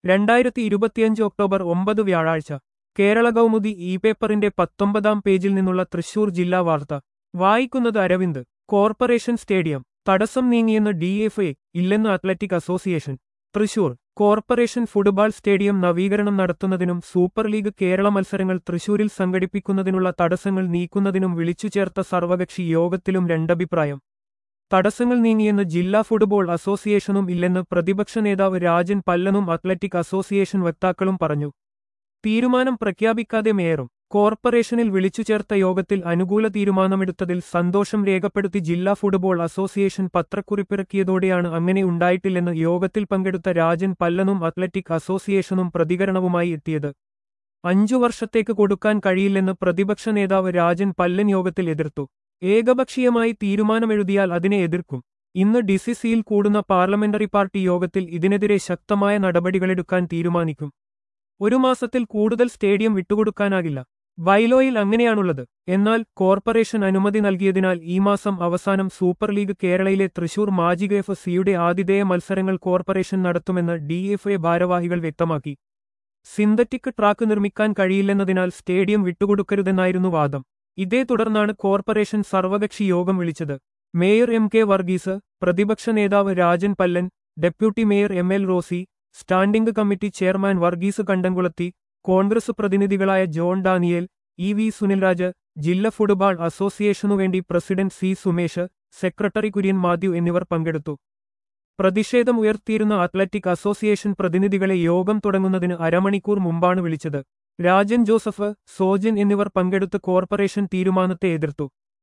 രണ്ടായിരത്തി ഇരുപത്തിയഞ്ച് ഒക്ടോബർ ഒമ്പത് വ്യാഴാഴ്ച കേരള കൗമുദി ഇ പേപ്പറിന്റെ പത്തൊമ്പതാം പേജിൽ നിന്നുള്ള തൃശൂർ ജില്ലാ വാർത്ത വായിക്കുന്നത് അരവിന്ദ് കോർപ്പറേഷൻ സ്റ്റേഡിയം തടസ്സം നീങ്ങിയെന്ന് ഡിഎഫ്എ ഇല്ലെന്ന് athletic association Thrissur corporation football stadium നവീകരണം നടത്തുന്നതിനും സൂപ്പർ ലീഗ് കേരള മത്സരങ്ങൾ തൃശൂരിൽ സംഘടിപ്പിക്കുന്നതിനുള്ള തടസ്സങ്ങൾ നീക്കുന്നതിനും വിളിച്ചുചേർത്ത സർവകക്ഷി യോഗത്തിലും രണ്ടഭിപ്രായം തടസ്സങ്ങൾ നീങ്ങിയെന്ന് ജില്ലാ ഫുട്ബോൾ അസോസിയേഷനും ഇല്ലെന്ന് പ്രതിപക്ഷ നേതാവ് രാജൻ പല്ലനും അത്ലറ്റിക് അസോസിയേഷൻ വക്താക്കളും പറഞ്ഞു തീരുമാനം പ്രഖ്യാപിക്കാതെ മേയറും കോർപ്പറേഷനിൽ വിളിച്ചുചേർത്ത യോഗത്തിൽ അനുകൂല തീരുമാനമെടുത്തതിൽ സന്തോഷം രേഖപ്പെടുത്തി ജില്ലാ ഫുട്ബോൾ അസോസിയേഷൻ പത്രക്കുറിപ്പിറക്കിയതോടെയാണ് അങ്ങനെ ഉണ്ടായിട്ടില്ലെന്ന് യോഗത്തിൽ പങ്കെടുത്ത രാജൻ പല്ലനും അത്ലറ്റിക് അസോസിയേഷനും പ്രതികരണവുമായി എത്തിയത് അഞ്ചു വർഷത്തേക്ക് കൊടുക്കാൻ കഴിയില്ലെന്ന് പ്രതിപക്ഷ നേതാവ് രാജൻ പല്ലൻ യോഗത്തിൽ എതിർത്തു ഏകപക്ഷീയമായി തീരുമാനമെഴുതിയാൽ അതിനെ എതിർക്കും ഇന്ന് ഡിസിസിയിൽ കൂടുന്ന പാർലമെന്ററി പാർട്ടി യോഗത്തിൽ ഇതിനെതിരെ ശക്തമായ നടപടികളെടുക്കാൻ തീരുമാനിക്കും ഒരു മാസത്തിൽ കൂടുതൽ സ്റ്റേഡിയം വിട്ടുകൊടുക്കാനാകില്ല ബൈലോയിൽ അങ്ങനെയാണുള്ളത് എന്നാൽ കോർപ്പറേഷൻ അനുമതി നൽകിയതിനാൽ ഈ മാസം അവസാനം സൂപ്പർ ലീഗ് കേരളയിലെ തൃശൂർ മാജിക് എഫ് സിയുടെ ആതിഥേയ മത്സരങ്ങൾ കോർപ്പറേഷൻ നടത്തുമെന്ന് ഡിഎഫ്എ ഭാരവാഹികൾ വ്യക്തമാക്കി സിന്തറ്റിക് ട്രാക്ക് നിർമ്മിക്കാൻ കഴിയില്ലെന്നതിനാൽ സ്റ്റേഡിയം വിട്ടുകൊടുക്കരുതെന്നായിരുന്നു വാദം ഇതേ തുടർന്നാണ് കോർപ്പറേഷൻ സർവകക്ഷി യോഗം വിളിച്ചത് മേയർ എം കെ വർഗീസ് പ്രതിപക്ഷ നേതാവ് Rajan Pallan deputy mayor M L Rosy standing committee chairman Varghese Kandamkulathi Congress പ്രതിനിധികളായ ജോൺ ഡാനിയേൽ ഇ വി സുനിൽരാജ് ജില്ലാ ഫുട്ബോൾ അസോസിയേഷനുവേണ്ടി president C Sumesh secretary Kurian Mathew എന്നിവർ പങ്കെടുത്തു പ്രതിഷേധം ഉയർത്തിയിരുന്ന അത്ലറ്റിക് അസോസിയേഷൻ പ്രതിനിധികളെ യോഗം തുടങ്ങുന്നതിന് അരമണിക്കൂർ മുമ്പാണ് വിളിച്ചത് രാജൻ ജോസഫ് സോജൻ എന്നിവർ പങ്കെടുത്ത് കോർപ്പറേഷൻ തീരുമാനത്തെ എതിർത്തു